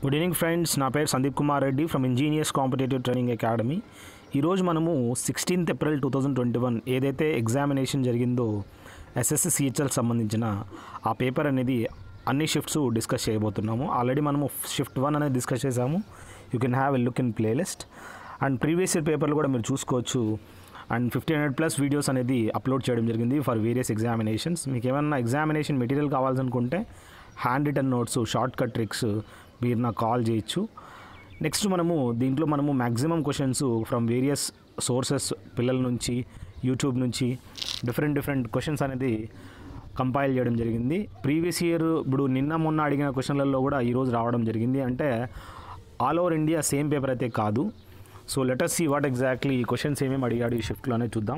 good evening friends నా పేరు Sandeep Kumar Reddy from engineers competitive training academy ఈరోజు మనము sixteenth April two thousand twenty one ఏదైతే ఎగ్జామినేషన్ జరిగిందో ఎస్ఎస్సి సిహెచ్ఎల్ సంబంధించిన ఆ పేపర్ అనేది అన్ని షిఫ్ట్స్ డిస్కస్ చేయబోతున్నాము ఆల్రెడీ మనము షిఫ్ట్ వన్ అనేది డిస్కస్ చేసాము you can have a look in playlist and previous year పేపర్లు కూడా మీరు చూసుకోవచ్చు and fifteen hundred plus videos అనేది అప్లోడ్ చేయడం జరిగింది ఫర్ వేరియస్ ఎగ్జామినేషన్స్ మీకు ఏమన్నా ఎగ్జామినేషన్ మెటీరియల్ కావాలనుకుంటే handwritten notes short cut tricks మీరు నాకు కాల్ చేయొచ్చు నెక్స్ట్ మనము దీంట్లో మనము maximum questions from various sources పిల్లల నుంచి యూట్యూబ్ నుంచి డిఫరెంట్ డిఫరెంట్ క్వశ్చన్స్ అనేది కంపైల్ చేయడం జరిగింది ప్రీవియస్ ఇయర్ ఇప్పుడు నిన్న మొన్న అడిగిన క్వశ్చన్లలో కూడా ఈరోజు రావడం జరిగింది అంటే all over India same paper అయితే కాదు so let's see what exactly ఈ క్వశ్చన్స్ ఏమేమి అడిగాడు ఈ షిఫ్ట్లోనే చూద్దాం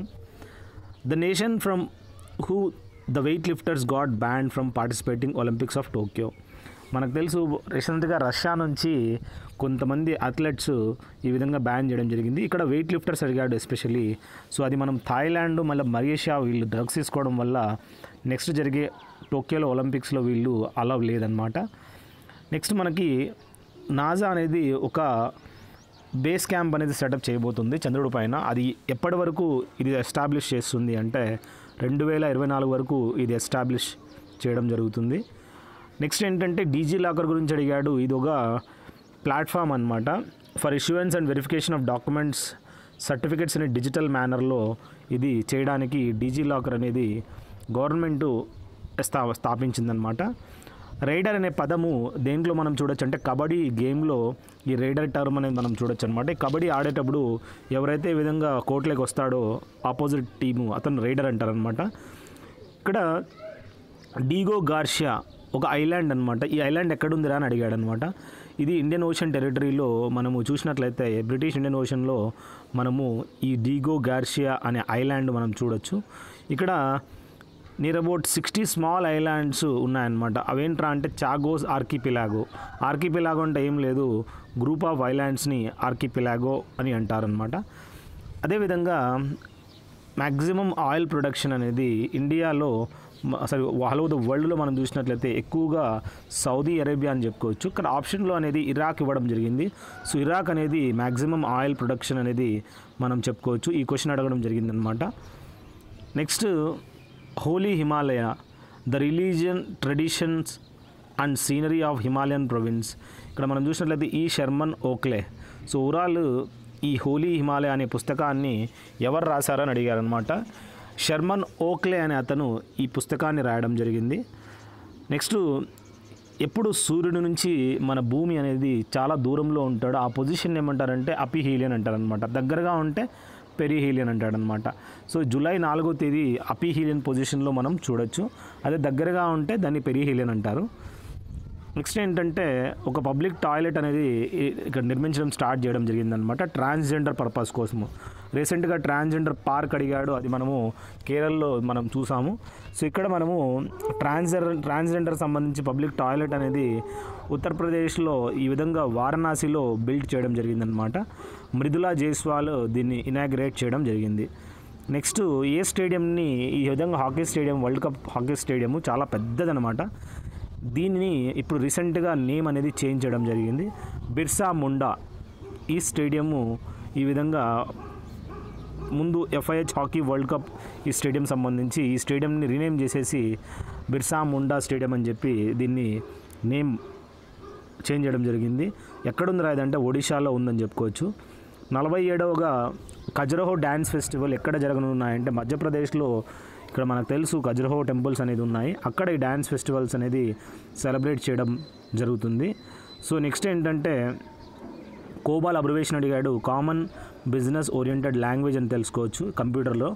the nation from who the weight lifters got banned from participating Olympics of Tokyo మనకు తెలుసు రీసెంట్గా రష్యా నుంచి కొంతమంది అథ్లెట్స్ ఈ విధంగా బ్యాన్ చేయడం జరిగింది ఇక్కడ వెయిట్ లిఫ్టర్స్ అడిగాడు ఎస్పెషల్లీ సో అది మనం థాయిలాండ్ మళ్ళీ మలేషియా వీళ్ళు డ్రగ్స్ తీసుకోవడం వల్ల నెక్స్ట్ జరిగే టోక్యోలో ఒలింపిక్స్లో వీళ్ళు అలవ్ లేదనమాట నెక్స్ట్ మనకి నాజా అనేది ఒక బేస్ క్యాంప్ అనేది సెటప్ చేయబోతుంది చంద్రుడి పైన అది ఎప్పటి వరకు ఇది ఎస్టాబ్లిష్ చేస్తుంది అంటే రెండు వేల ఇరవై నాలుగు వరకు ఇది ఎస్టాబ్లిష్ చేయడం జరుగుతుంది నెక్స్ట్ ఏంటంటే డీజీ లాకర్ గురించి అడిగాడు ఇది ఒక ప్లాట్ఫామ్ అనమాట for issuance and verification of documents certificates అనే డిజిటల్ మేనర్లో ఇది చేయడానికి డీజీ లాకర్ అనేది గవర్నమెంట్ స్థా స్థాపించిందనమాట రైడర్ అనే పదము దేంట్లో మనం చూడొచ్చు అంటే కబడ్డీ గేమ్లో ఈ రైడర్ టర్మ్ అనేది మనం చూడొచ్చు అనమాట ఈ కబడ్డీ ఆడేటప్పుడు ఎవరైతే ఈ విధంగా కోర్టులోకి వస్తాడో ఆపోజిట్ టీము అతను రైడర్ అంటారనమాట ఇక్కడ డీగో గార్షియా ఒక ఐలాండ్ అనమాట ఈ ఐలాండ్ ఎక్కడుందిరా అని అడిగాడు అనమాట ఇది ఇండియన్ ఓషన్ టెరిటరీలో మనము చూసినట్లయితే బ్రిటిష్ ఇండియన్ ఓషన్లో మనము ఈ డీగో గార్షియా అనే ఐలాండ్ మనం చూడొచ్చు ఇక్కడ near about sixty small islands ఉన్నాయన్నమాట అవేంట్రా అంటే చాగోస్ ఆర్కిపిలాగో ఆర్కిపిలాగో అంటే ఏం లేదు గ్రూప్ ఆఫ్ ఐలాండ్స్ని ఆర్కిపిలాగో అని అంటారనమాట అదేవిధంగా మ్యాక్సిమం ఆయిల్ ప్రొడక్షన్ అనేది ఇండియాలో మ- అసలు ఆల్ ఓవర్ ద వరల్డ్లో మనం చూసినట్లయితే ఎక్కువగా సౌదీ అరేబియా అని చెప్పుకోవచ్చు ఇక్కడ ఆప్షన్లో అనేది ఇరాక్ ఇవ్వడం జరిగింది సో ఇరాక్ అనేది మ్యాక్సిమం ఆయిల్ ప్రొడక్షన్ అనేది మనం చెప్పుకోవచ్చు ఈ క్వశ్చన్ అడగడం జరిగిందనమాట next holy Himalaya the religion traditions and scenery of Himalayan province ఇక్కడ మనం చూసినట్లయితే ఈ షర్మన్ ఓక్లే సో ఓవరాల్ ఈ హోలీ హిమాలయ అనే పుస్తకాన్ని ఎవరు రాశారని అడిగారనమాట షర్మన్ ఓక్లే అనే అతను ఈ పుస్తకాన్ని రాయడం జరిగింది నెక్స్ట్ ఎప్పుడు సూర్యుడి నుంచి మన భూమి అనేది చాలా దూరంలో ఉంటాడో ఆ పొజిషన్ ఏమంటారంటే అపిహీలియన్ అంటారనమాట దగ్గరగా ఉంటే పెరిహీలియన్ అంటాడనమాట సో జూలై నాలుగో తేదీ అపిహీలియన్ పొజిషన్లో మనం చూడొచ్చు అదే దగ్గరగా ఉంటే దాన్ని పెరిహీలియన్ అంటారు నెక్స్ట్ ఏంటంటే ఒక పబ్లిక్ టాయిలెట్ అనేది ఈ- ఇక్కడ నిర్మించడం స్టార్ట్ చేయడం జరిగిందనమాట ట్రాన్స్జెండర్ పర్పస్ కోసము రీసెంట్గా ట్రాన్స్జెండర్ పార్క్ అడిగాడు అది మనము కేరళలో మనం చూసాము సో ఇక్కడ మనము ట్రాన్స్జెండర్ ట్రాన్స్జెండర్ సంబంధించి పబ్లిక్ టాయిలెట్ అనేది ఉత్తరప్రదేశ్లో ఈ విధంగా వారణాసిలో బిల్డ్ చేయడం జరిగిందనమాట మృదులా జైస్వాల్ దీన్ని ఇనాగ్రేట్ చేయడం జరిగింది నెక్స్ట్ ఏ స్టేడియంని ఈ విధంగా hockey stadium world cup hockey stadium చాలా పెద్దదనమాట దీనిని ఇప్పుడు రీసెంట్గా నేమ్ అనేది చేంజ్ చేయడం జరిగింది బిర్సా ముండా ఈ స్టేడియము ఈ విధంగా ముందు ఎఫ్ఐహెచ్ హాకీ వరల్డ్ కప్ ఈ స్టేడియం సంబంధించి ఈ స్టేడియంని రీనేమ్ చేసేసి బిర్సా ముండా స్టేడియం అని చెప్పి దీన్ని నేమ్ చేంజ్ చేయడం జరిగింది ఎక్కడుంది రా ఇదంటే ఒడిశాలో ఉందని చెప్పుకోవచ్చు నలభై ఏడవగా ఖజరహో డ్యాన్స్ ఫెస్టివల్ ఎక్కడ జరగనున్నాయంటే మధ్యప్రదేశ్లో ఇక్కడ మనకు తెలుసు ఖజరహో టెంపుల్స్ అనేది ఉన్నాయి అక్కడ ఈ డ్యాన్స్ ఫెస్టివల్స్ అనేది సెలబ్రేట్ చేయడం జరుగుతుంది సో నెక్స్ట్ ఏంటంటే కోబాల్ అబ్రివేషన్ అడిగాడు కామన్ బిజినెస్ ఓరియంటెడ్ లాంగ్వేజ్ అని తెలుసుకోవచ్చు కంప్యూటర్లో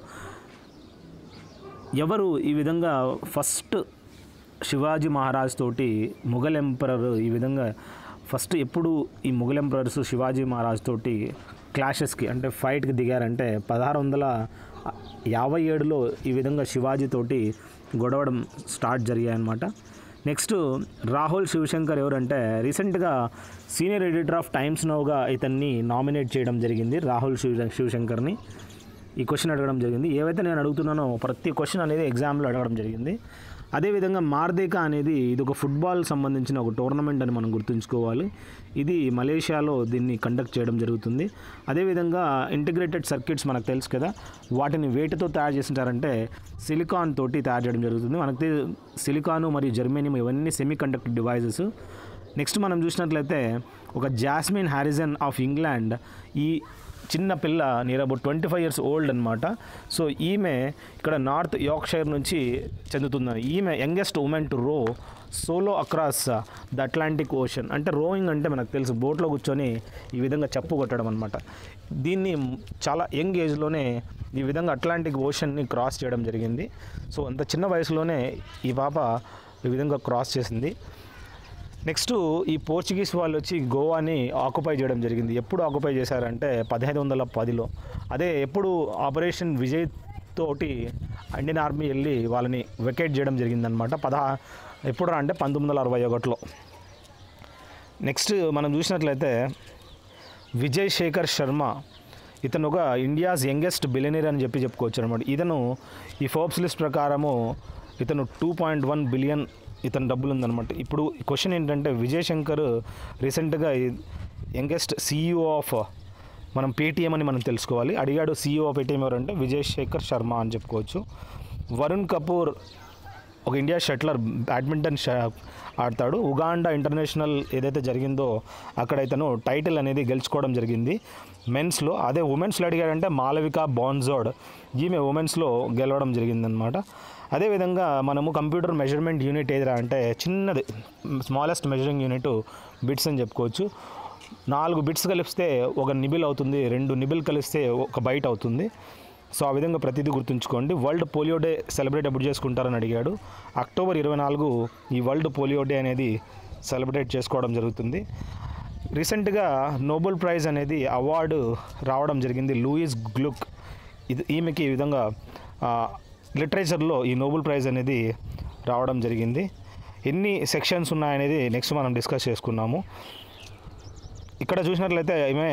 ఎవరు ఈ విధంగా ఫస్ట్ శివాజీ మహారాజ్ తోటి ముఘల్ ఎంపరర్ ఈ విధంగా ఫస్ట్ ఎప్పుడు ఈ ముఘల్ ఎంపరర్స్ శివాజీ మహారాజ్ తోటి క్లాషెస్కి అంటే ఫైట్కి దిగారంటే పదహారు వందల యాభై ఏడులో ఈ విధంగా శివాజీ తోటి గొడవడం స్టార్ట్ జరిగాయన్నమాట నెక్స్ట్ రాహుల్ శివశంకర్ ఎవరంటే రీసెంట్గా సీనియర్ ఎడిటర్ ఆఫ్ టైమ్స్ నోగా ఇతన్ని నామినేట్ చేయడం జరిగింది రాహుల్ శివ శివశంకర్ని ఈ క్వశ్చన్ అడగడం జరిగింది ఏవైతే నేను అడుగుతున్నానో ప్రతి క్వశ్చన్ అనేది ఎగ్జామ్లో అడగడం జరిగింది అదేవిధంగా మార్దేకా అనేది ఇది ఒక ఫుట్బాల్ సంబంధించిన ఒక టోర్నమెంట్ అని మనం గుర్తుంచుకోవాలి ఇది మలేషియాలో దీన్ని కండక్ట్ చేయడం జరుగుతుంది అదేవిధంగా ఇంటిగ్రేటెడ్ సర్క్యూట్స్ మనకు తెలుసు కదా వాటిని వేటితో తయారు చేసింటారంటే సిలికాన్ తోటి తయారు చేయడం జరుగుతుంది మనకు తె- సిలికాను మరియు జర్మేనియం ఇవన్నీ సెమీ కండక్టర్ డివైజెస్ నెక్స్ట్ మనం చూసినట్లయితే ఒక జాస్మిన్ హ్యారిజన్ ఆఫ్ ఇంగ్లాండ్ ఈ చిన్న పిల్ల near about twenty five years old అనమాట సో ఈమె ఇక్కడ నార్త్ యార్క్షైర్ నుంచి చెందుతుంది ఈమె youngest woman to row solo across the Atlantic Ocean అంటే రోయింగ్ అంటే మనకు తెలుసు బోట్లో కూర్చొని ఈ విధంగా చెప్పు కొట్టడం అనమాట దీన్ని చాలా యంగ్ ఏజ్లోనే ఈ విధంగా అట్లాంటిక్ ఓషన్ని క్రాస్ చేయడం జరిగింది సో అంత చిన్న వయసులోనే ఈ పాప ఈ విధంగా క్రాస్ చేసింది నెక్స్ట్ ఈ పోర్చుగీస్ వాళ్ళు వచ్చి గోవాని ఆక్యుపై చేయడం జరిగింది ఎప్పుడు ఆక్యుపై చేశారంటే పదిహేను వందల పదిలో అదే ఎప్పుడు ఆపరేషన్ విజయ్ తోటి ఇండియన్ ఆర్మీ వెళ్ళి వాళ్ళని వెకేట్ చేయడం జరిగిందనమాట పదహా ఎప్పుడు రా అంటే పంతొమ్మిది వందల అరవై ఒకటిలో నెక్స్ట్ మనం చూసినట్లయితే విజయ్ శేఖర్ శర్మ ఇతను ఒక ఇండియాస్ యంగెస్ట్ బిలియనీర్ అని చెప్పి చెప్పుకోవచ్చు అనమాట ఇతను ఈ ఫోర్బ్స్ లిస్ట్ ప్రకారము ఇతను టూ పాయింట్ వన్ బిలియన్ ఇతను డబ్బులు ఉందన్నమాట ఇప్పుడు క్వశ్చన్ ఏంటంటే విజయ్ శంకర్ రీసెంట్గా యంగెస్ట్ సీఈఓ ఆఫ్ మనం పేటీఎం అని మనం తెలుసుకోవాలి అడిగాడు సీఈఓ ఆఫ్ పేటీఎం ఎవరంటే విజయ్ శేఖర్ శర్మ అని చెప్పుకోవచ్చు వరుణ్ కపూర్ ఒక ఇండియా షట్లర్ బ్యాడ్మింటన్ ష- ఆడతాడు ఉగాండా ఇంటర్నేషనల్ ఏదైతే జరిగిందో అక్కడ ఇతను టైటిల్ అనేది గెలుచుకోవడం జరిగింది మెన్స్లో అదే ఉమెన్స్లో అడిగాడంటే మాలవిక బాన్జోడ్ ఈమె ఉమెన్స్లో గెలవడం జరిగిందనమాట అదేవిధంగా మనము కంప్యూటర్ మెజర్మెంట్ యూనిట్ ఏదిరా అంటే చిన్నది స్మాలెస్ట్ మెజరింగ్ యూనిట్ బిట్స్ అని చెప్పుకోవచ్చు నాలుగు బిట్స్ కలిపిస్తే ఒక నిబిల్ అవుతుంది రెండు నిబిల్ కలిస్తే ఒక బైట్ అవుతుంది సో ఆ విధంగా ప్రతిదీ గుర్తుంచుకోండి వరల్డ్ పోలియో డే సెలబ్రేట్ ఎప్పుడు చేసుకుంటారని అడిగాడు అక్టోబర్ ఇరవై నాలుగు ఈ వరల్డ్ పోలియో డే అనేది సెలబ్రేట్ చేసుకోవడం జరుగుతుంది రీసెంట్గా నోబెల్ ప్రైజ్ అనేది అవార్డు రావడం జరిగింది లూయిస్ గ్లుక్ ఇది ఈమెకి ఈ విధంగా లిటరేచర్లో ఈ నోబెల్ ప్రైజ్ అనేది రావడం జరిగింది ఎన్ని సెక్షన్స్ ఉన్నాయనేది నెక్స్ట్ మనం డిస్కస్ చేసుకున్నాము ఇక్కడ చూసినట్లయితే ఈమె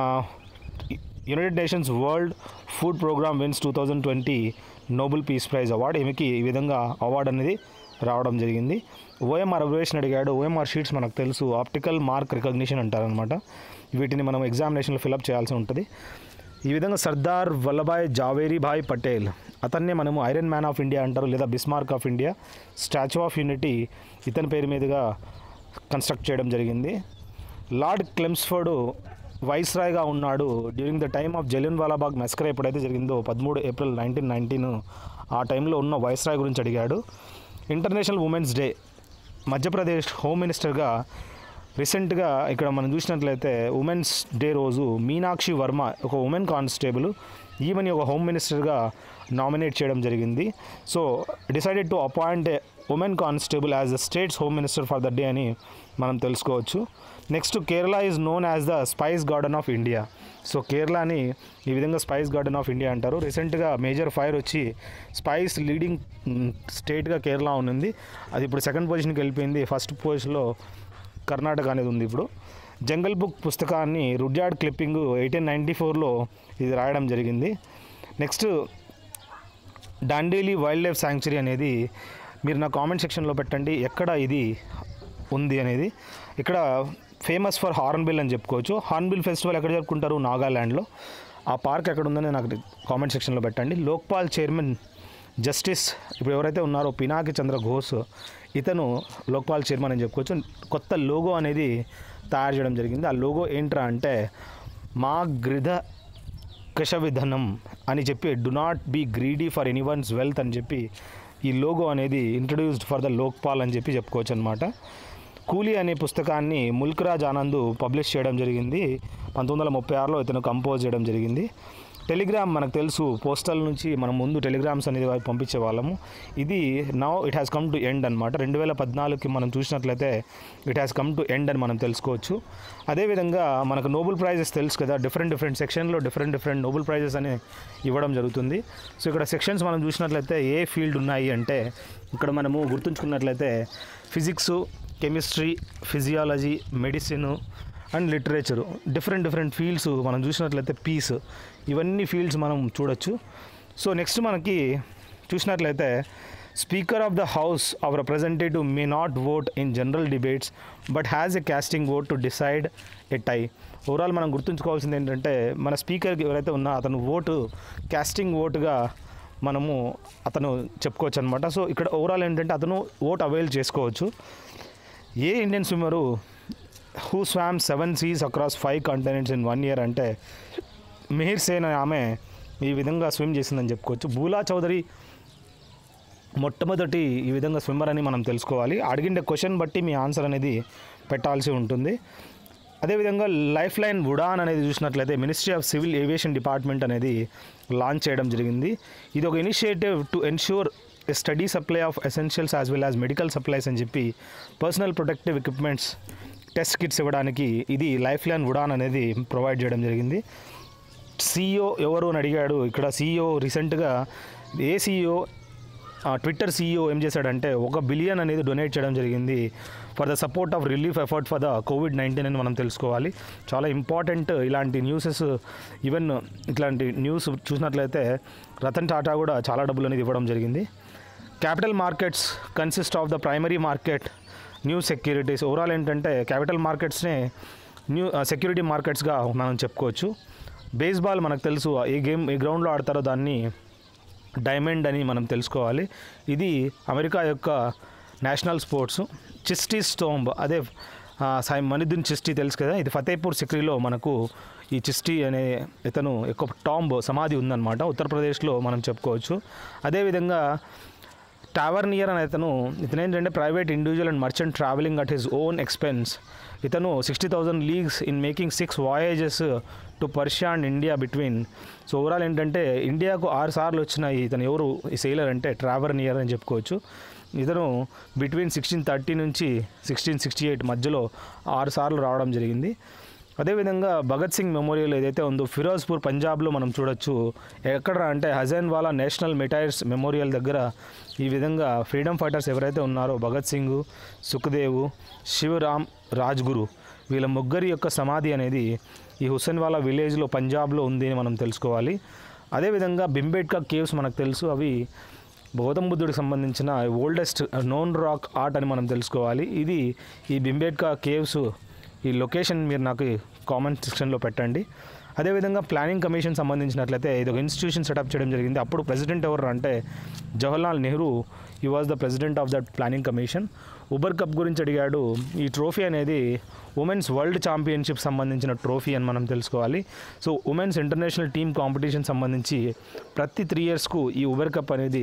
United Nations World Food Programme wins two thousand twenty Nobel Peace Prize award ఈమెకి ఈ విధంగా అవార్డు అనేది రావడం జరిగింది ఓఎంఆర్ అబ్రివేషన్ అడిగాడు ఓఎంఆర్ షీట్స్ మనకు తెలుసు ఆప్టికల్ మార్క్ రికగ్నిషన్ అంటారనమాట వీటిని మనం ఎగ్జామినేషన్లో ఫిలప్ చేయాల్సి ఉంటుంది ఈ విధంగా సర్దార్ వల్లభాయ్ జావేరీ భాయ్ పటేల్ అతన్నే మనము ఐరన్ మ్యాన్ ఆఫ్ ఇండియా అంటారు లేదా Bismarck of India statue of unity ఇతని పేరు మీదుగా కన్స్ట్రక్ట్ చేయడం జరిగింది లార్డ్ క్లెమ్స్ఫర్డ్ వైస్రాయ్గా ఉన్నాడు during the time of Jallian Walabagh massacre ఎప్పుడైతే జరిగిందో పదమూడు ఏప్రిల్ నైన్టీన్ నైన్టీన్ ఆ టైంలో ఉన్న వైస్రాయ్ గురించి అడిగాడు international women's day Madhya Pradesh home మినిస్టర్గా రీసెంట్గా ఇక్కడ మనం చూసినట్లయితే ఉమెన్స్ డే రోజు మీనాక్షి వర్మ ఒక ఉమెన్ కానిస్టేబుల్ ఈమెని ఒక హోమ్ మినిస్టర్గా నామినేట్ చేయడం జరిగింది so decided to appoint a woman constable as the state's home minister for the day అని మనం తెలుసుకోవచ్చు next Kerala is known as the spice garden of India so కేరళని ఈ విధంగా స్పైస్ గార్డెన్ ఆఫ్ ఇండియా అంటారు రీసెంట్గా మేజర్ ఫైర్ వచ్చి spice leading స్టేట్గా కేరళ ఉంది అది ఇప్పుడు సెకండ్ పొజిషన్కి వెళ్ళిపోయింది ఫస్ట్ పొజిషన్లో కర్ణాటక అనేది ఉంది ఇప్పుడు జంగల్ బుక్ పుస్తకాన్ని రుడ్యార్డ్ క్లిప్పింగ్ ఎయిటీన్ నైంటీ ఫోర్లో ఇది రాయడం జరిగింది next Dandeli wild life sanctuary అనేది మీరు నా కామెంట్ సెక్షన్లో పెట్టండి ఎక్కడ ఇది ఉంది అనేది ఇక్కడ ఫేమస్ ఫర్ హార్న్బిల్ అని చెప్పుకోవచ్చు హార్న్బిల్ ఫెస్టివల్ ఎక్కడ జరుపుకుంటారు నాగాల్యాండ్లో ఆ పార్క్ ఎక్కడ ఉందని నాకు కామెంట్ సెక్షన్లో పెట్టండి లోక్పాల్ చైర్మన్ జస్టిస్ ఇప్పుడు ఎవరైతే ఉన్నారో పినాకి చంద్ర ఘోష్ ఇతను లోక్పాల్ చైర్మన్ అని చెప్పుకోవచ్చు కొత్త లోగో అనేది తయారు చేయడం జరిగింది ఆ లోగో ఏంట్రా అంటే మా గృధ కషవిధనం అని చెప్పి do not be greedy for anyone's wealth అని చెప్పి ఈ లోగో అనేది ఇంట్రడ్యూస్డ్ ఫర్ ద లోక్పాల్ అని చెప్పి చెప్పుకోవచ్చు అనమాట కూలీ అనే పుస్తకాన్ని ముల్క్రాజ్ ఆనంద్ పబ్లిష్ చేయడం జరిగింది పంతొమ్మిది వందల ముప్పై ఆరులో ఇతను కంపోజ్ చేయడం జరిగింది టెలిగ్రామ్ మనకు తెలుసు పోస్టల్ నుంచి మనం ముందు టెలిగ్రామ్స్ అనేది పంపించే వాళ్ళము ఇది now it has come to end అనమాట రెండు వేల పద్నాలుగుకి మనం చూసినట్లయితే it has come to end అని మనం తెలుసుకోవచ్చు అదేవిధంగా మనకు నోబెల్ ప్రైజెస్ తెలుసు కదా డిఫరెంట్ డిఫరెంట్ సెక్షన్లో డిఫరెంట్ డిఫరెంట్ నోబెల్ ప్రైజెస్ అని ఇవ్వడం జరుగుతుంది సో ఇక్కడ సెక్షన్స్ మనం చూసినట్లయితే ఏ ఫీల్డ్ ఉన్నాయి అంటే ఇక్కడ మనము గుర్తుంచుకున్నట్లయితే physics chemistry physiology medicine and literature different different fields మనం చూసినట్లయితే పీస్ ఇవన్నీ ఫీల్డ్స్ మనం చూడొచ్చు సో నెక్స్ట్ మనకి చూసినట్లయితే speaker of the house of representative may not vote in general debates but has a casting vote to decide a tie overall మనం గుర్తుంచుకోవాల్సింది ఏంటంటే మన స్పీకర్కి ఎవరైతే ఉన్నా అతను ఓటు క్యాస్టింగ్ ఓటుగా మనము అతను చెప్పుకోవచ్చు అనమాట సో ఇక్కడ ఓవరాల్ ఏంటంటే అతను ఓట్ అవైల్ చేసుకోవచ్చు a Indian swimmer who swam seven seas across five continents in one year అంటే మిహిర్ సేన్ అనే ఆమె ఈ విధంగా స్విమ్ చేసిందని చెప్పుకోవచ్చు బూలా చౌదరి మొట్టమొదటి ఈ విధంగా స్విమ్మర్ అని మనం తెలుసుకోవాలి అడిగిన క్వశ్చన్ బట్టి మీ ఆన్సర్ అనేది పెట్టాల్సి ఉంటుంది అదేవిధంగా లైఫ్ లైన్ ఉడాన్ అనేది చూసినట్లయితే ministry of civil aviation department అనేది లాంచ్ చేయడం జరిగింది ఇది ఒక initiative to ensure steady supply of essentials as well as medical supplies అని చెప్పి personal protective equipments test kits ఇవ్వడానికి ఇది లైఫ్ లైన్ ఉడాన్ అనేది ప్రొవైడ్ చేయడం జరిగింది సీఈఓ ఎవరు అని అడిగాడు ఇక్కడ సీఈఓ రీసెంట్గా ఏ సీఈఓ ట్విట్టర్ సీఈఓ ఏం చేశాడంటే ఒక బిలియన్ అనేది డొనేట్ చేయడం జరిగింది for the support of relief effort for the COVID nineteen అని మనం తెలుసుకోవాలి చాలా ఇంపార్టెంట్ ఇలాంటి న్యూసెస్ ఈవెన్ ఇట్లాంటి న్యూస్ చూసినట్లయితే రతన్ టాటా కూడా చాలా డబ్బులు అనేది ఇవ్వడం జరిగింది capital markets consist of the primary market new securities overall ఏంటంటే క్యాపిటల్ మార్కెట్స్నే న్యూ సెక్యూరిటీ మార్కెట్స్గా మనం చెప్పుకోవచ్చు బేస్బాల్ మనకు తెలుసు ఏ గేమ్ ఏ గ్రౌండ్లో ఆడతారో దాన్ని డైమండ్ అని మనం తెలుసుకోవాలి ఇది అమెరికా యొక్క నేషనల్ స్పోర్ట్స్ చిస్టీ స్టోంబ్ అదే ఆ, సాయి మనిదున్ చిస్టీ తెలుసు కదా ఇది ఫతేపూర్ సిక్రీలో మనకు ఈ చిస్టీ అనే ఇతను ఎక్కువ టాంబ్ సమాధి ఉందన్నమాట ఉత్తరప్రదేశ్లో మనం చెప్పుకోవచ్చు అదేవిధంగా టావర్నియర్ అనే ఇతను ఇతను ఏంటంటే private individual and merchant travelling at his own expense ఇతను sixty thousand leagues in making six voyages to Persia and India between so overall ఏంటంటే ఇండియాకు ఆరు సార్లు వచ్చిన ఇతను ఎవరు ఈ సెయిలర్ అంటే ట్రావర్నియర్ అని చెప్పుకోవచ్చు ఇతను బిట్వీన్ సిక్స్టీన్ థర్టీ నుంచి సిక్స్టీన్ సిక్స్టీ ఎయిట్ మధ్యలో ఆరు సార్లు రావడం జరిగింది అదేవిధంగా భగత్ సింగ్ మెమోరియల్ ఏదైతే ఉందో ఫిరోజ్పూర్ పంజాబ్లో మనం చూడొచ్చు ఎక్కడ అంటే హజైన్ వాలా నేషనల్ మిటైర్స్ మెమోరియల్ దగ్గర ఈ విధంగా ఫ్రీడమ్ ఫైటర్స్ ఎవరైతే ఉన్నారో భగత్ సింగ్ సుఖదేవ్ శివరామ్ రాజ్గురు వీళ్ళ ముగ్గురి యొక్క సమాధి అనేది ఈ హుస్సేన్వాలా విలేజ్లో పంజాబ్లో ఉంది అని మనం తెలుసుకోవాలి అదేవిధంగా బింబేడ్కా కేవ్స్ మనకు తెలుసు అవి గౌతమ బుద్ధుడికి సంబంధించిన ఓల్డెస్ట్ నోన్ రాక్ ఆర్ట్ అని మనం తెలుసుకోవాలి ఇది ఈ బింబేడ్కా కేవ్స్ ఈ లొకేషన్ మీరు నాకు కామెంట్ సెక్షన్లో పెట్టండి అదేవిధంగా ప్లానింగ్ కమిషన్ సంబంధించినట్లయితే ఇది ఒక ఇన్స్టిట్యూషన్ సెటప్ చేయడం జరిగింది అప్పుడు ప్రెసిడెంట్ ఎవరు అంటే జవహర్లాల్ నెహ్రూ ఈ was the president of that planning commission Uber Cup గురించి అడిగాడు ఈ ట్రోఫీ అనేది ఉమెన్స్ వరల్డ్ ఛాంపియన్షిప్ సంబంధించిన ట్రోఫీ అని మనం తెలుసుకోవాలి so women's international team competition సంబంధించి ప్రతి త్రీ ఇయర్స్కు ఈ ఉబర్ కప్ అనేది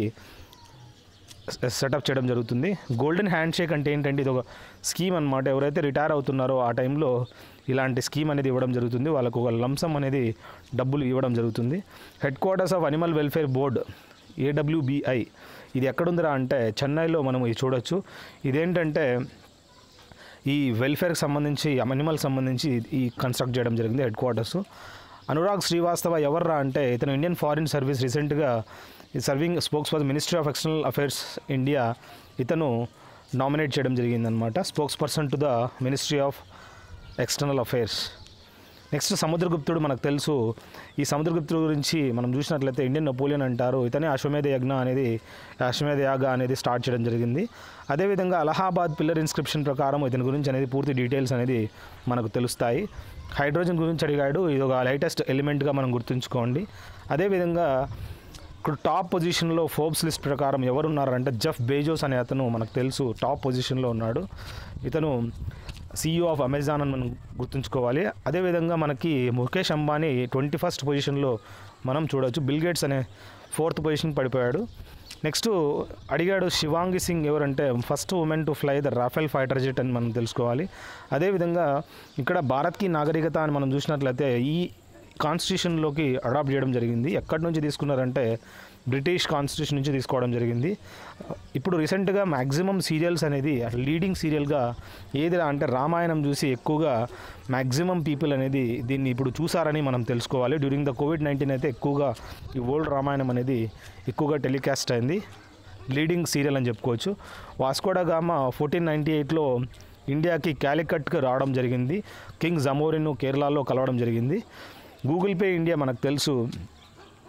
సెటప్ చేయడం జరుగుతుంది గోల్డెన్ హ్యాండ్ షేక్ అంటే ఏంటంటే ఇది ఒక స్కీమ్ అనమాట ఎవరైతే రిటైర్ అవుతున్నారో ఆ టైంలో ఇలాంటి స్కీమ్ అనేది ఇవ్వడం జరుగుతుంది వాళ్ళకు ఒక లంసం అనేది డబ్బులు ఇవ్వడం జరుగుతుంది headquarters of animal welfare board AWBI ఇది ఎక్కడుందిరా అంటే చెన్నైలో మనం ఇది చూడొచ్చు ఇదేంటంటే ఈ వెల్ఫేర్కి సంబంధించి అనిమల్ సంబంధించి ఈ కన్స్ట్రక్ట్ చేయడం జరిగింది హెడ్ క్వార్టర్స్ అనురాగ్ శ్రీవాస్తవ ఎవర్రా అంటే ఇతను ఇండియన్ ఫారిన్ సర్వీస్ రీసెంట్గా serving spokes for ministry of external affairs India ఇతను నామినేట్ చేయడం జరిగిందనమాట spokesperson to the ministry of external affairs next సముద్రగుప్తుడు మనకు తెలుసు ఈ సముద్రగుప్తుడు గురించి మనం చూసినట్లయితే ఇండియన్ నెపోలియన్ అంటారు ఇతనే అశ్వమేధ యజ్ఞ అనేది అశ్వమేధ యాగ అనేది స్టార్ట్ చేయడం జరిగింది అదేవిధంగా అలహాబాద్ పిల్లర్ ఇన్స్క్రిప్షన్ ప్రకారం ఇతని గురించి అనేది పూర్తి డీటెయిల్స్ అనేది మనకు తెలుస్తాయి హైడ్రోజన్ గురించి అడిగాడు ఇది ఒక లేటెస్ట్ ఎలిమెంట్గా మనం గుర్తుంచుకోండి అదేవిధంగా ఇప్పుడు టాప్ పొజిషన్లో ఫోర్బ్స్ లిస్ట్ ప్రకారం ఎవరున్నారంటే జెఫ్ బేజోస్ అనే అతను మనకు తెలుసు టాప్ పొజిషన్లో ఉన్నాడు ఇతను సీఈఓ ఆఫ్ అమెజాన్ అని మనం గుర్తుంచుకోవాలి అదేవిధంగా మనకి ముఖేష్ అంబానీ ట్వంటీ ఫస్ట్ పొజిషన్లో మనం చూడవచ్చు బిల్ గేట్స్ అనే ఫోర్త్ పొజిషన్ పడిపోయాడు నెక్స్ట్ అడిగాడు శివాంగి సింగ్ ఎవరంటే first women to fly the Rafale fighter jet అని మనం తెలుసుకోవాలి అదేవిధంగా ఇక్కడ భారత్కి నాగరికత అని మనం చూసినట్లయితే ఈ కాన్స్టిట్యూషన్లోకి అడాప్ట్ చేయడం జరిగింది ఎక్కడి నుంచి తీసుకున్నారంటే బ్రిటిష్ కాన్స్టిట్యూషన్ నుంచి తీసుకోవడం జరిగింది ఇప్పుడు రీసెంట్గా మ్యాక్సిమం సీరియల్స్ అనేది లీడింగ్ సీరియల్గా ఏదిరా అంటే రామాయణం చూసి ఎక్కువగా మ్యాక్సిమం పీపుల్ అనేది దీన్ని ఇప్పుడు చూసారని మనం తెలుసుకోవాలి డ్యూరింగ్ ద కోవిడ్ నైన్టీన్ అయితే ఎక్కువగా ఈ ఓల్డ్ రామాయణం అనేది ఎక్కువగా టెలికాస్ట్ అయింది లీడింగ్ సీరియల్ అని చెప్పుకోవచ్చు వాస్కోడా గామా ఫోర్టీన్ నైంటీ ఎయిట్లో ఇండియాకి క్యాలికట్కి రావడం జరిగింది కింగ్ జమోరిన్ కేరళలో కలవడం జరిగింది గూగుల్ పే ఇండియా మనకు తెలుసు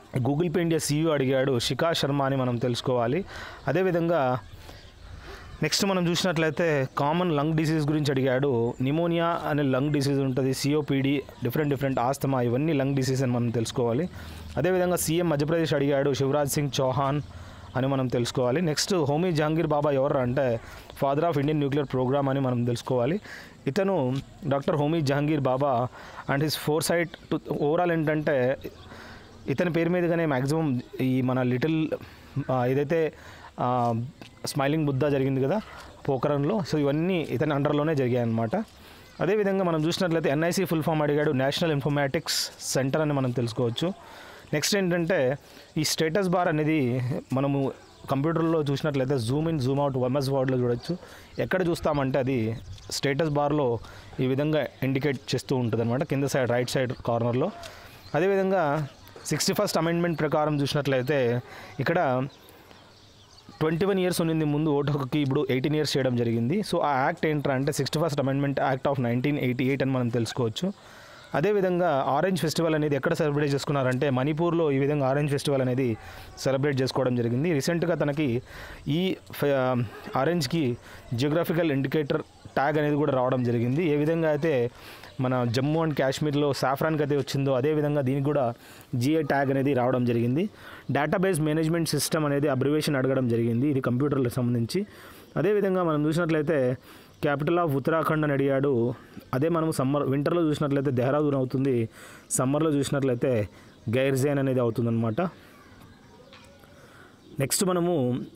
గూగుల్ పే ఇండియా సీఈఓ అడిగాడు శిఖా శర్మ అని మనం తెలుసుకోవాలి అదేవిధంగా నెక్స్ట్ మనం చూసినట్లయితే కామన్ లంగ్ డిసీజ్ గురించి అడిగాడు నిమోనియా అనే లంగ్ డిసీజ్ ఉంటుంది సిఓపిడి డిఫరెంట్ డిఫరెంట్ ఆస్తమా ఇవన్నీ లంగ్ డిసీజ్ అని మనం తెలుసుకోవాలి అదేవిధంగా సీఎం మధ్యప్రదేశ్ అడిగాడు శివరాజ్ సింగ్ చౌహాన్ అని మనం తెలుసుకోవాలి నెక్స్ట్ హోమీ జహాంగీర్ బాబా ఎవరు అంటే father of Indian nuclear programme అని మనం తెలుసుకోవాలి ఇతను doctor Homi Jahangir Bhabha and his foresight to overall ఏంటంటే ఇతని పేరు మీదుగానే మ్యాక్సిమం ఈ మన లిటిల్ ఆ, ఏదైతే ఆ, స్మైలింగ్ బుద్ధ జరిగింది కదా పోకరంలో సో ఇవన్నీ ఇతని అండర్లోనే జరిగాయి అన్నమాట అదేవిధంగా మనం చూసినట్లయితే ఎన్ఐసి ఫుల్ ఫామ్ అడిగాడు నేషనల్ ఇన్ఫర్మాటిక్స్ సెంటర్ అని మనం తెలుసుకోవచ్చు నెక్స్ట్ ఏంటంటే ఈ స్టేటస్ బార్ అనేది మనము కంప్యూటర్లో చూసినట్లయితే zoom in zoom out MS వర్డ్లో చూడొచ్చు ఎక్కడ చూస్తామంటే అది స్టేటస్ బార్లో ఈ విధంగా ఇండికేట్ చేస్తూ ఉంటుంది అనమాట కింద సైడ్ రైట్ సైడ్ కార్నర్లో అదేవిధంగా సిక్స్టీ ఫస్ట్ అమెండ్మెంట్ ప్రకారం చూసినట్లయితే ఇక్కడ ట్వంటీ వన్ ఇయర్స్ ఉన్నింది ముందు ఓటు హక్కుకి ఇప్పుడు ఎయిటీన్ ఇయర్స్ చేయడం జరిగింది సో ఆ యాక్ట్ ఏంట్రా అంటే sixty first amendment act of nineteen eighty eight అని మనం తెలుసుకోవచ్చు అదేవిధంగా ఆరెంజ్ ఫెస్టివల్ అనేది ఎక్కడ సెలబ్రేట్ చేసుకున్నారంటే మణిపూర్లో ఈ విధంగా ఆరెంజ్ ఫెస్టివల్ అనేది సెలబ్రేట్ చేసుకోవడం జరిగింది రీసెంట్గా తనకి ఈ ఫె- ఆరెంజ్కి జియోగ్రఫికల్ ఇండికేటర్ ట్యాగ్ అనేది కూడా రావడం జరిగింది ఏ విధంగా అయితే మన జమ్మూ అండ్ కాశ్మీర్లో సాఫ్రాన్కి అయితే వచ్చిందో అదేవిధంగా దీనికి కూడా జిఐ ట్యాగ్ అనేది రావడం జరిగింది డేటాబేస్ మేనేజ్మెంట్ సిస్టమ్ అనేది అబ్రివేషన్ అడగడం జరిగింది ఇది కంప్యూటర్లకు సంబంధించి అదేవిధంగా మనం చూసినట్లయితే క్యాపిటల్ ఆఫ్ ఉత్తరాఖండ్ అని అడిగాడు అదే మనం సమ్మర్ వింటర్లో చూసినట్లయితే దెహ్రాదూన్ అవుతుంది సమ్మర్లో చూసినట్లయితే గైర్జైన్ అనేది అవుతుందన్నమాట నెక్స్ట్ మనము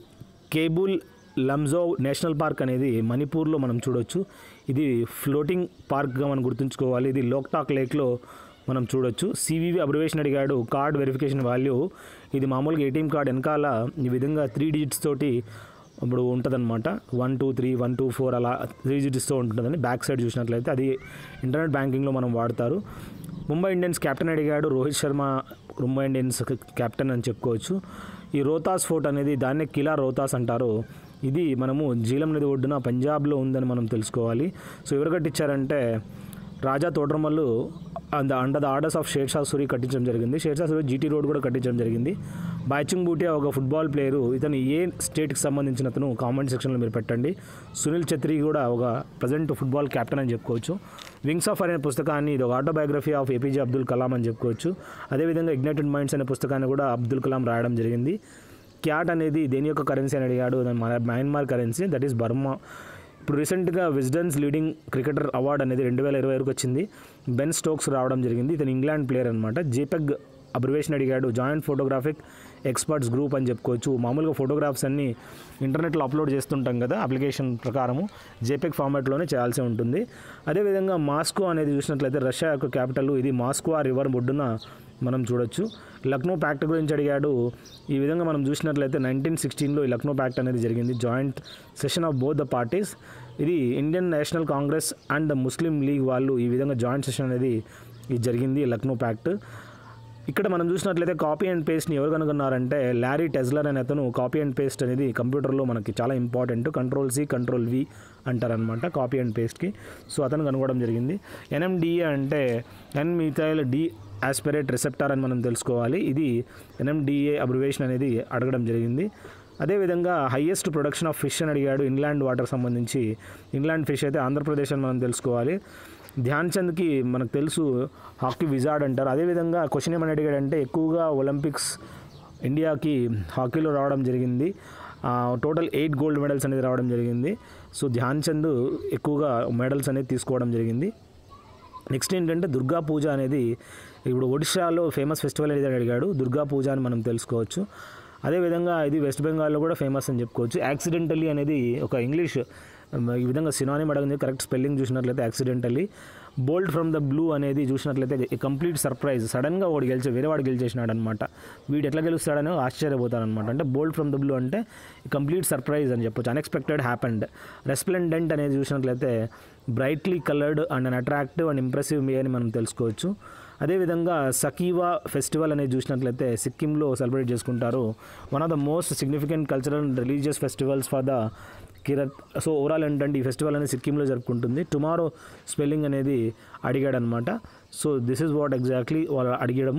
కేబుల్ లంజో నేషనల్ పార్క్ అనేది మణిపూర్లో మనం చూడొచ్చు ఇది ఫ్లోటింగ్ పార్క్గా మనం గుర్తుంచుకోవాలి ఇది లోక్టాక్ లేక్లో మనం చూడొచ్చు సివివి అబ్రివేషన్ అడిగాడు కార్డ్ వెరిఫికేషన్ వాల్యూ ఇది మామూలుగా ఏటీఎం కార్డ్ వెనకాల ఈ విధంగా త్రీ డిజిట్స్ తోటి ఇప్పుడు ఉంటుందన్నమాట one two three one two four అలా త్రీ డిజిట్స్తో ఉంటుందని బ్యాక్ సైడ్ చూసినట్లయితే అది ఇంటర్నెట్ బ్యాంకింగ్లో మనం వాడతారు ముంబై ఇండియన్స్ కెప్టెన్ అడిగాడు రోహిత్ శర్మ ముంబై ఇండియన్స్ కెప్టెన్ అని చెప్పుకోవచ్చు ఈ రోతాస్ ఫోర్ట్ అనేది దాన్నే కిలా రోతాస్ అంటారు ఇది మనము జీలం నది ఒడ్డున పంజాబ్లో ఉందని మనం తెలుసుకోవాలి సో ఎవరు కట్టించారంటే Raja Todarmal and under the orders of Sher Shah Suri కట్టించడం జరిగింది షేర్షా సూరి జీటీ రోడ్ కూడా కట్టించడం జరిగింది బాయ్చింగ్ బూటియా ఒక ఫుట్బాల్ ప్లేయరు ఇతను ఏ స్టేట్కి సంబంధించిన అతను కామెంట్ సెక్షన్లో మీరు పెట్టండి సునీల్ ఛత్రి కూడా ఒక ప్రజెంట్ ఫుట్బాల్ కెప్టెన్ అని చెప్పుకోవచ్చు వింగ్స్ ఆఫ్ అనే పుస్తకాన్ని ఇది ఒక autobiography of APJ Abdul Kalam అని చెప్పుకోవచ్చు అదేవిధంగా ఇగ్నైటెడ్ మైండ్స్ అనే పుస్తకాన్ని కూడా అబ్దుల్ కలాం రాయడం జరిగింది క్యాట్ అనేది దేని యొక్క కరెన్సీ అని అడిగాడు అది మన Myanmar currency that is Burma ఇప్పుడు రీసెంట్గా విజ్డన్స్ లీడింగ్ క్రికెటర్ అవార్డు అనేది రెండు వేల ఇరవై వరకు వచ్చింది బెన్ స్టోక్స్ రావడం జరిగింది ఇతను ఇంగ్లాండ్ ప్లేయర్ అనమాట జేపెగ్ అబ్రివేషన్ అడిగాడు జాయింట్ ఫోటోగ్రాఫిక్ ఎక్స్పర్ట్స్ గ్రూప్ అని చెప్పుకోవచ్చు మామూలుగా ఫోటోగ్రాఫ్స్ అన్ని ఇంటర్నెట్లో అప్లోడ్ చేస్తుంటాం కదా అప్లికేషన్ ప్రకారము జేపెక్ ఫార్మాట్లోనే చేయాల్సి ఉంటుంది అదేవిధంగా మాస్కో అనేది చూసినట్లయితే రష్యా యొక్క క్యాపిటల్ ఇది మాస్కో ఆ రివర్ ఒడ్డున మనం చూడొచ్చు లక్నో ప్యాక్ట్ గురించి అడిగాడు ఈ విధంగా మనం చూసినట్లయితే నైన్టీన్ సిక్స్టీన్లో ఈ లక్నో ప్యాక్ట్ అనేది జరిగింది joint session of both the parties ఇది Indian National Congress and the Muslim League వాళ్ళు ఈ విధంగా జాయింట్ సెషన్ అనేది ఇది జరిగింది లక్నో ప్యాక్ట్ ఇక్కడ మనం చూసినట్లయితే కాపీ అండ్ పేస్ట్ని ఎవరు కనుగొన్నారంటే లారీ టెజ్లర్ అనే అతను కాపీ అండ్ పేస్ట్ అనేది కంప్యూటర్లో మనకి చాలా important control C control V అంటారనమాట కాపీ అండ్ పేస్ట్కి సో అతను కనుగొనడం జరిగింది ఎన్ఎండిఏ అంటే N methyl D aspartate receptor అని మనం తెలుసుకోవాలి ఇది ఎన్ఎండిఏ అబ్రివేషన్ అనేది అడగడం జరిగింది అదేవిధంగా హయ్యెస్ట్ ప్రొడక్షన్ ఆఫ్ ఫిష్ అని అడిగాడు ఇన్లాండ్ వాటర్ సంబంధించి ఇన్లాండ్ ఫిష్ అయితే ఆంధ్రప్రదేశ్ అని మనం తెలుసుకోవాలి ధ్యాన్ చంద్కి మనకు తెలుసు హాకీ విజార్డ్ అంటారు అదేవిధంగా క్వశ్చన్ ఏమని అడిగాడంటే ఎక్కువగా ఒలింపిక్స్ ఇండియాకి హాకీలో రావడం జరిగింది టోటల్ ఎయిట్ గోల్డ్ మెడల్స్ అనేది రావడం జరిగింది సో ధ్యాన్ చంద్ ఎక్కువగా మెడల్స్ అనేది తీసుకోవడం జరిగింది నెక్స్ట్ ఏంటంటే దుర్గా పూజ అనేది ఇప్పుడు ఒడిశాలో ఫేమస్ ఫెస్టివల్ అనేది అడిగాడు దుర్గా పూజ అని మనం తెలుసుకోవచ్చు అదేవిధంగా ఇది వెస్ట్ బెంగాల్లో కూడా ఫేమస్ అని చెప్పుకోవచ్చు యాక్సిడెంటల్లీ అనేది ఒక ఇంగ్లీష్ ఉమ్, ఈ విధంగా సినానిమ్ అడిగింది కరెక్ట్ స్పెల్లింగ్ చూసినట్లయితే accidentally bold from the blue అనేది చూసినట్లయితే కంప్లీట్ సర్ప్రైజ్ సడన్గా వాడు గెలిచి వేరే వాడు గెలిచేసినాడు అనమాట వీడు ఎట్లా గెలుస్తాడని ఆశ్చర్యపోతాడనమాట అంటే బోల్డ్ ఫ్రమ్ ద బ్లూ అంటే కంప్లీట్ సర్ప్రైజ్ అని చెప్పొచ్చు అన్ఎక్స్పెక్టెడ్ హ్యాపెండ్ రెస్ప్లెండెంట్ అనేది చూసినట్లయితే brightly coloured and an attractive and impressive may అని మనం తెలుసుకోవచ్చు అదేవిధంగా సకీవా ఫెస్టివల్ అనేది చూసినట్లయితే సిక్కింలో సెలబ్రేట్ చేసుకుంటారు one of the most significant cultural and religious festivals for the Kirat so overall ఏంటంటే ఈ ఫెస్టివల్ అనేది సిక్కింలో జరుపుకుంటుంది టుమారో స్పెల్లింగ్ అనేది అడిగాడు అనమాట so this is what exactly వాళ్ళు అడిగడము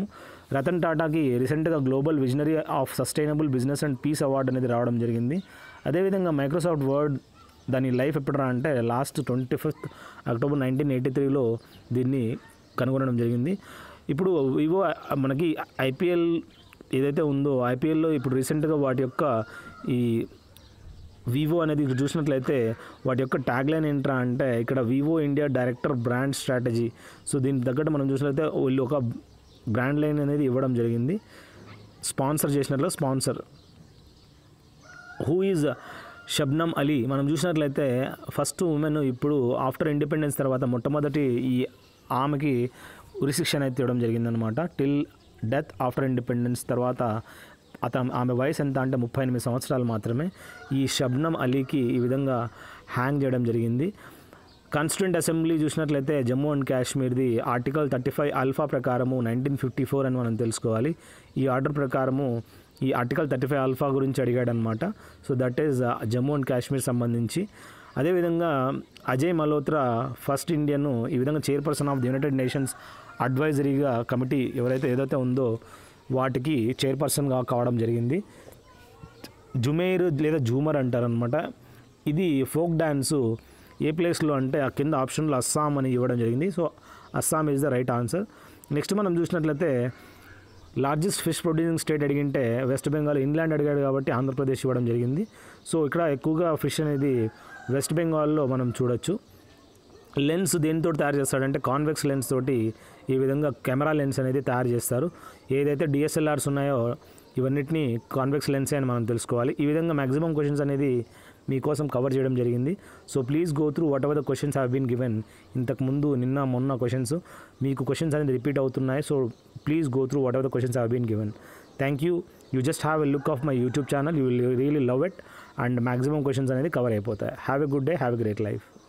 రతన్ టాటాకి రీసెంట్గా global visionary of sustainable business and peace award అనేది రావడం జరిగింది అదేవిధంగా మైక్రోసాఫ్ట్ వర్డ్ దాని లైఫ్ ఎప్పుడురా అంటే last twenty fifth October nineteen eighty త్రీలో దీన్ని కనుగొనడం జరిగింది ఇప్పుడు వివో మనకి ఐపీఎల్ ఏదైతే ఉందో ఐపీఎల్లో ఇప్పుడు రీసెంట్గా వాటి యొక్క ఈ వివో అనేది ఇక్కడ చూసినట్లయితే వాటి యొక్క ట్యాగ్ లైన్ ఏంట్రా అంటే ఇక్కడ Vivo India director brand strategy so దీనికి తగ్గట్టు మనం చూసినట్లయితే వీళ్ళు ఒక బ్రాండ్ లైన్ అనేది ఇవ్వడం జరిగింది స్పాన్సర్ చేసినట్లు sponsor who is Shabnam Ali మనం చూసినట్లయితే ఫస్ట్ ఉమెన్ ఇప్పుడు ఆఫ్టర్ ఇండిపెండెన్స్ తర్వాత మొట్టమొదటి ఈ ఆమెకి ఉరిశిక్షణ అయితే ఇవ్వడం జరిగిందనమాట టిల్ డెత్ ఆఫ్టర్ ఇండిపెండెన్స్ తర్వాత అతను ఆమె వయసు ఎంత అంటే ముప్పై ఎనిమిది సంవత్సరాలు మాత్రమే ఈ షబ్నమ్ అలీకి ఈ విధంగా హ్యాంగ్ చేయడం జరిగింది కాన్స్టిట్యూంట్ అసెంబ్లీ చూసినట్లయితే జమ్మూ అండ్ కాశ్మీర్ది ఆర్టికల్ థర్టీ ఫైవ్ అల్ఫా ప్రకారము నైన్టీన్ ఫిఫ్టీ ఫోర్ అని మనం తెలుసుకోవాలి ఈ ఆర్డర్ ప్రకారము ఈ ఆర్టికల్ థర్టీ ఫైవ్ అల్ఫా గురించి అడిగాడు అనమాట so that is Jammu and Kashmir సంబంధించి అదేవిధంగా అజయ్ మల్హోత్రా ఫస్ట్ ఇండియన్ ఈ విధంగా chairperson of the United Nations అడ్వైజరీగా కమిటీ ఎవరైతే ఏదైతే ఉందో వాటికి చైర్పర్సన్గా కావడం జరిగింది జుమేర్ లేదా జూమర్ అంటారనమాట ఇది ఫోక్ డ్యాన్సు ఏ ప్లేస్లో అంటే ఆ కింద ఆప్షన్లో అస్సాం అని ఇవ్వడం జరిగింది so Assam is the right answer next మనం చూసినట్లయితే లార్జెస్ట్ ఫిష్ ప్రొడ్యూసింగ్ స్టేట్ అడిగింటే వెస్ట్ బెంగాల్ ఇంగ్లాండ్ అడిగాడు కాబట్టి ఆంధ్రప్రదేశ్ ఇవ్వడం జరిగింది సో ఇక్కడ ఎక్కువగా ఫిష్ అనేది వెస్ట్ బెంగాల్లో మనం చూడొచ్చు లెన్స్ దేనితో తయారు చేస్తాడంటే కాన్వెక్స్ లెన్స్ తోటి ఈ విధంగా కెమెరా లెన్స్ అనేది తయారు చేస్తారు ఏదైతే డిఎస్ఎల్ఆర్స్ ఉన్నాయో ఇవన్నిటిని కాన్వెక్స్ లెన్సే అని మనం తెలుసుకోవాలి ఈ విధంగా మ్యాక్సిమం క్వశ్చన్స్ అనేది మీకోసం కవర్ చేయడం జరిగింది so please go through whatever the questions have been given ఇంతకు ముందు నిన్న మొన్న క్వశ్చన్స్ మీకు క్వశ్చన్స్ అనేది రిపీట్ అవుతున్నాయి so please go through whatever the questions have been given thank you you just have a look of my YouTube channel you will really love it and maximum questions అనేది cover అయిపోతాయి have a good day have a great life